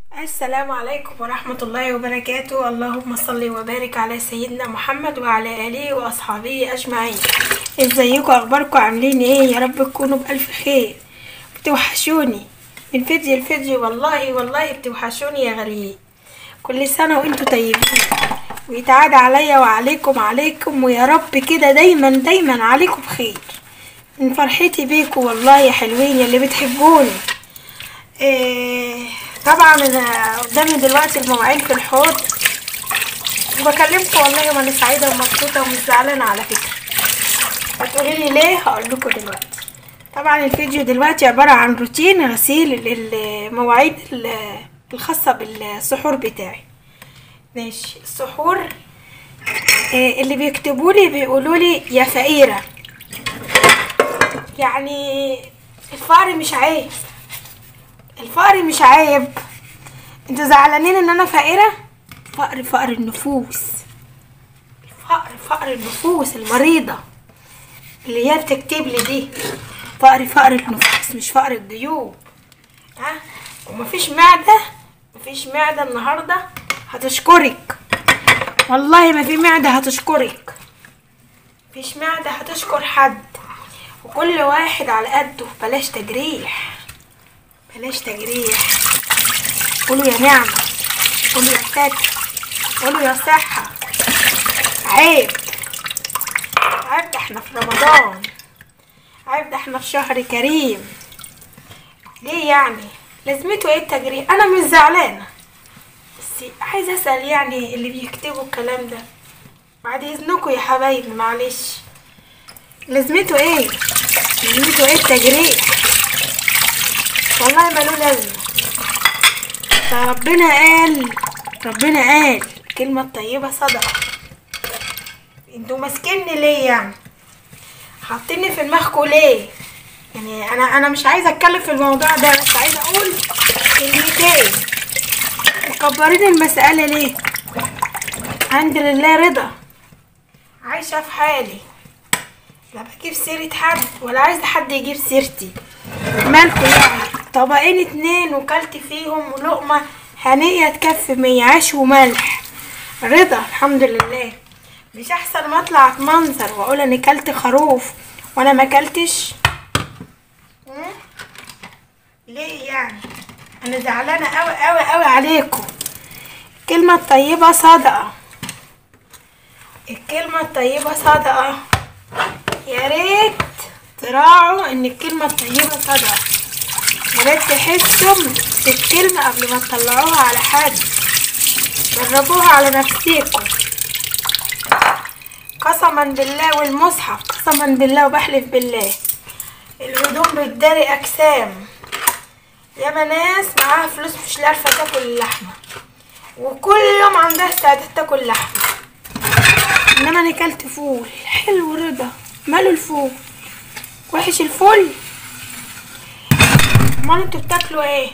السلام عليكم ورحمة الله وبركاته اللهم صل وبارك على سيدنا محمد وعلى آله وأصحابه أجمعين ازيكم أخباركم عاملين ايه يا رب تكونوا بألف خير بتوحشوني من فيديو لفيديو والله والله بتوحشوني يا غريب كل سنة وانتوا طيبين ويتعاد عليا وعليكم عليكم ويا رب كده دايما دايما عليكم خير من فرحتي بيكم والله يا حلوين يا اللي بتحبوني إيه طبعا انا قدامي دلوقتي المواعين في الحوض وبكلمكم والله وانا سعيده ومبسوطه ومش زعلانه على فكره هتقولي لي ليه هقول لكم دلوقتي طبعا الفيديو دلوقتي عباره عن روتين غسيل المواعين ال- الخاصه بالسحور بتاعي ماشي السحور إيه اللي بيكتبوا لي بيقولوا لي يا فقيره يعني الفقر مش عيب الفقر مش عيب انتوا زعلانين ان انا فقيرة فقر فقر النفوس الفقر فقر النفوس المريضة اللي هي بتكتب لي دي فقر فقر النفوس مش فقر الجيوب ها ومفيش معدة مفيش معدة النهاردة هتشكرك والله ما في معدة هتشكرك مفيش معدة هتشكر حد وكل واحد على قده بلاش تجريح بلاش تجريح قولوا يا نعمة قولوا يا فتح قولوا يا صحة عيب عيب ده احنا في رمضان عيب ده احنا في شهر كريم ليه يعني لازمته ايه التجريح انا مش زعلانة بس عايزة اسأل يعني اللي بيكتبوا الكلام ده بعد اذنكم يا حبايبي معلش لازمته ايه لازمته ايه التجريح والله ملو لازمة فربنا قال ربنا قال الكلمة الطيبة صدقة انتوا ماسكيني ليه يعني حاطيني في دماغكوا ليه يعني انا انا مش عايزه اتكلم في الموضوع ده بس عايزه اقول كلمتين مكبرين المسألة ليه الحمد لله رضا عايشة في حالي لا بجيب سيرة حد ولا عايزة حد يجيب سيرتي مالكوا يعني طبقين اتنين وكلت فيهم ولقمة هنية تكفي مية عيش وملح رضا الحمد لله مش احسن ما اطلع اتمنظر واقول اني كلت خروف وانا ما كلتش مم؟ ليه يعني انا زعلانة اوي اوي اوي عليكم الكلمة الطيبة صدقة الكلمة الطيبة صدقة يا ريت تراعوا ان الكلمة الطيبة صدقة يا ريت تحسوا بالكلمة قبل ما تطلعوها على حد جربوها على نفسيكم قسما بالله والمصحف قسما بالله وبحلف بالله الهدوم بتداري اجسام ياما ناس معاها فلوس مش عارفه تاكل اللحمه وكل يوم عندها استعداد تاكل لحمه انما انا كلت فول حلو رضا ماله الفول وحش الفول امال انتوا بتاكلوا ايه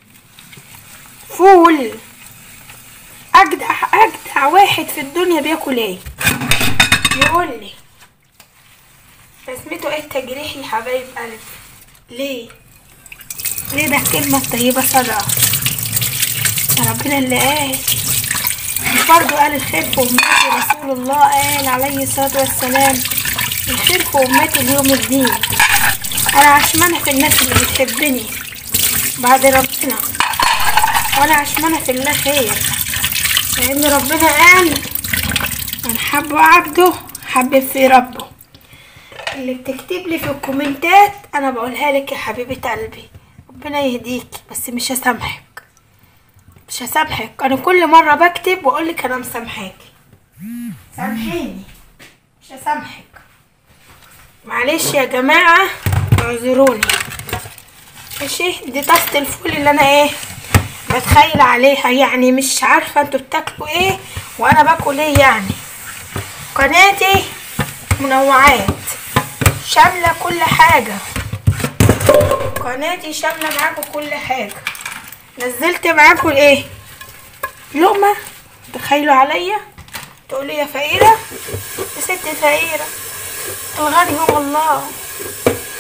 فول اجدع اجدع واحد في الدنيا بياكل ايه يقول لي لازمته ايه التجريح يا حبايب قلبي ليه ليه ده الكلمة الطيبة صدقة يا ربنا اللي قال مش برضه قال الخير في أمتي رسول الله قال عليه الصلاة والسلام الخير في أمتي اليوم الدين أنا عشمانة في الناس اللي بتحبني بعد ربنا وأنا عشمانة في الله خير لأن ربنا قال من حب عبده حبب في ربه اللي بتكتب لي في الكومنتات أنا بقولها لك يا حبيبة قلبي ربنا يهديكي بس مش هسامحك مش هسامحك انا كل مره بكتب واقول لك انا مسامحاكي سامحيني مش هسامحك معلش يا جماعه اعذروني ماشي دي طاسه الفول اللي انا ايه بتخيل عليها يعني مش عارفه انتوا بتاكلوا ايه وانا باكل ايه يعني قناتي منوعات شامله كل حاجه قناتي شامله معاكم كل حاجه نزلت معاكم ايه لقمه تخيلوا عليا تقولي يا فقيره يا ست فقيره الغني هو الله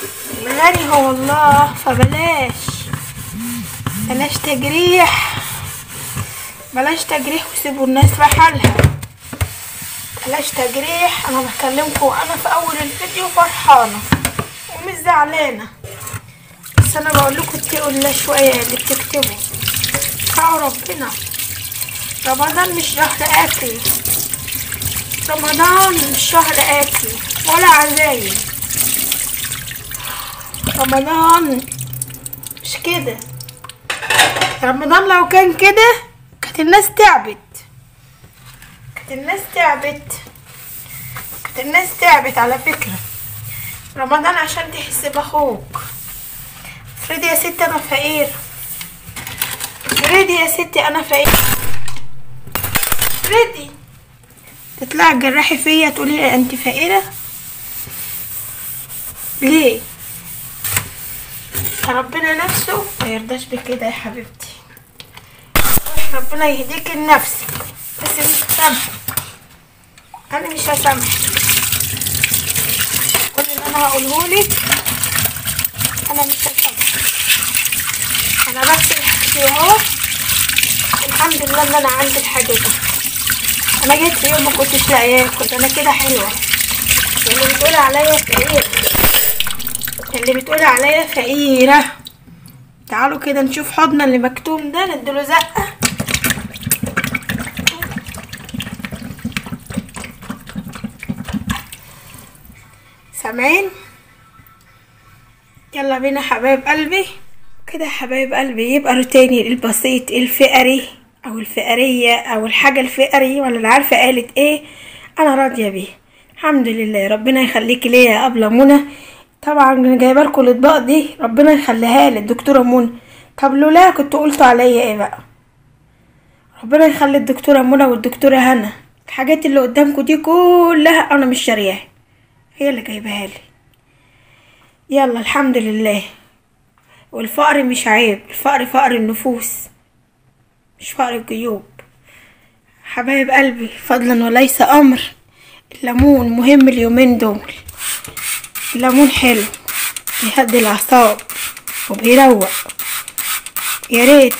الغني هو الله فبلاش بلاش تجريح بلاش تجريح وسيبوا الناس في حالها بلاش تجريح انا بكلمكم وانا في اول الفيديو فرحانه ومش زعلانه بس انا بقول لكم اتقوا الله شويه اللي بتكتبوا اتقوا ربنا رمضان مش شهر اكل رمضان مش شهر اكل ولا عزايم رمضان مش كده رمضان لو كان كده كانت الناس تعبت كانت الناس تعبت كانت الناس تعبت على فكرة رمضان عشان تحس باخوك افرضي يا ستي انا فقير افرضي يا ستي انا فقير افرضي تطلعي تجرحي فيا تقولي لي انت فقيرة ليه ربنا نفسه ما يرضاش بكده يا حبيبتي ربنا يهديك لنفسك بس مش هسامحك انا مش هسامحك كل اللي انا هقولهولك انا مش هسامحك انا بغسل حاجتي اهو الحمد لله ان انا عندي الحاجه دي انا جيت في يوم ما كنتش لاقيه كنت انا كده حلوه اللي بتقول عليا فقيره اللي بتقول عليا فقيره تعالوا كده نشوف حضنا اللي مكتوم ده نديله زقه سامعين يلا بينا حبايب قلبي كده يا حبايب قلبي يبقى روتيني البسيط الفقري او الفقرية او الحاجة الفقري ولا اللي عارفة قالت ايه انا راضية بيه الحمد لله ربنا يخليكي ليا يا ابلة منى طبعا انا جايبه لكم الاطباق دي ربنا يخليها لي الدكتوره منى طب لولا كنتوا قلتوا عليا ايه بقى ربنا يخلي الدكتوره منى والدكتوره هنا الحاجات اللي قدامكم دي كلها انا مش شارياها هي اللي جايباها لي يلا الحمد لله والفقر مش عيب الفقر فقر النفوس مش فقر الجيوب حبايب قلبي فضلا وليس امر الليمون مهم اليومين دول الليمون حلو بيهدي الاعصاب وبيروق يا ريت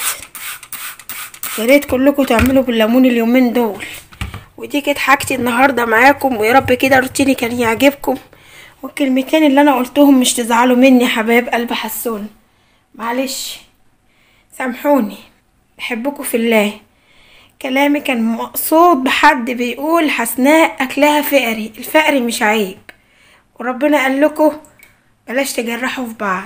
يا ريت كلكم تعملوا بالليمون اليومين دول ودي كانت حاجتي النهارده معاكم ويا رب كده روتيني كان يعجبكم والكلمتين اللي انا قلتهم مش تزعلوا مني يا حبايب قلب حسون معلش سامحوني بحبكم في الله كلامي كان مقصود بحد بيقول حسناء اكلها فقري الفقري مش عيب وربنا قال لكم بلاش تجرحوا في بعض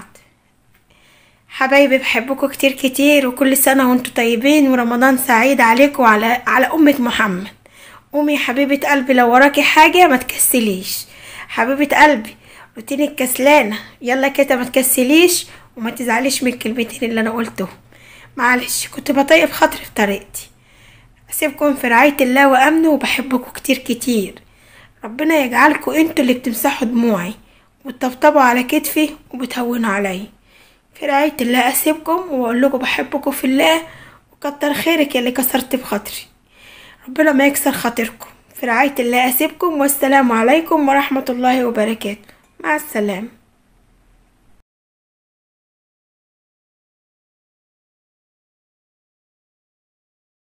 حبايبي بحبكم كتير كتير وكل سنة وانتم طيبين ورمضان سعيد عليكم وعلى على أمة محمد قومي يا حبيبة قلبي لو وراكي حاجة ما تكسليش حبيبة قلبي روتينك كسلانة يلا كده ما تكسليش وما تزعليش من الكلمتين اللي انا قلتهم معلش كنت بطيب خاطري في طريقتي اسيبكم في رعاية الله وامنه وبحبكم كتير كتير ربنا يجعلكم انتوا اللي بتمسحوا دموعي وتطبطبوا على كتفي وبتهونوا عليا في رعاية الله اسيبكم واقول لكم بحبكم في الله وكتر خيرك يا اللي كسرت بخاطري ربنا ما يكسر خاطركم في رعاية الله اسيبكم والسلام عليكم ورحمة الله وبركاته مع السلامة